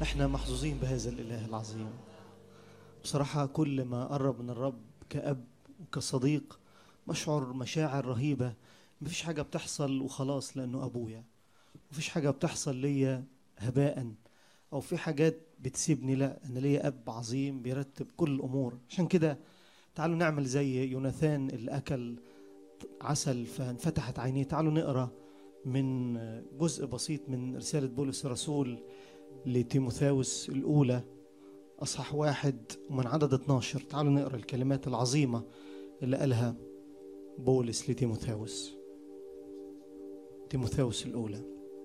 احنا محظوظين بهذا الاله العظيم بصراحة كل ما قرب من الرب كأب وكصديق بشعر مشاعر رهيبة مفيش حاجة بتحصل وخلاص لأنه أبويا مفيش حاجة بتحصل ليا هباء أو في حاجات بتسيبني لا أنا ليا أب عظيم بيرتب كل الأمور عشان كده تعالوا نعمل زي يوناثان اللي أكل عسل فانفتحت عينيه تعالوا نقرأ من جزء بسيط من رسالة بولس الرسول لتيموثاوس الأولى أصحاح واحد ومن عدد 12 تعالوا نقرأ الكلمات العظيمة اللي قالها بولس لتيموثاوس تيموثاوس الأولى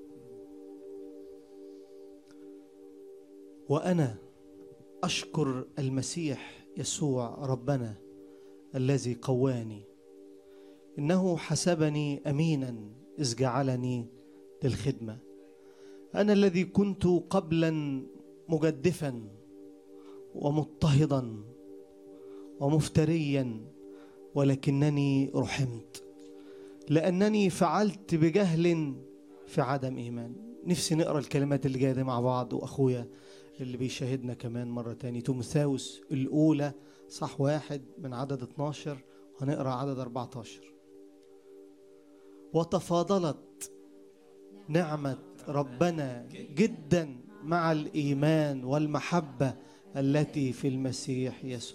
وأنا أشكر المسيح يسوع ربنا الذي قواني إنه حسبني أمينا إذ جعلني للخدمة أنا الذي كنت قبلا مجدفا ومضطهدا ومفتريا ولكنني رحمت لأنني فعلت بجهل في عدم إيمان نفسي نقرأ الكلمات اللي جاية دي مع بعض وأخويا اللي بيشاهدنا كمان مرة تاني تيموثاوس الأولى صح واحد من عدد 12 وهنقرأ عدد 14 وتفاضلت نعمة ربنا جدا مع الإيمان والمحبة التي في المسيح يسوع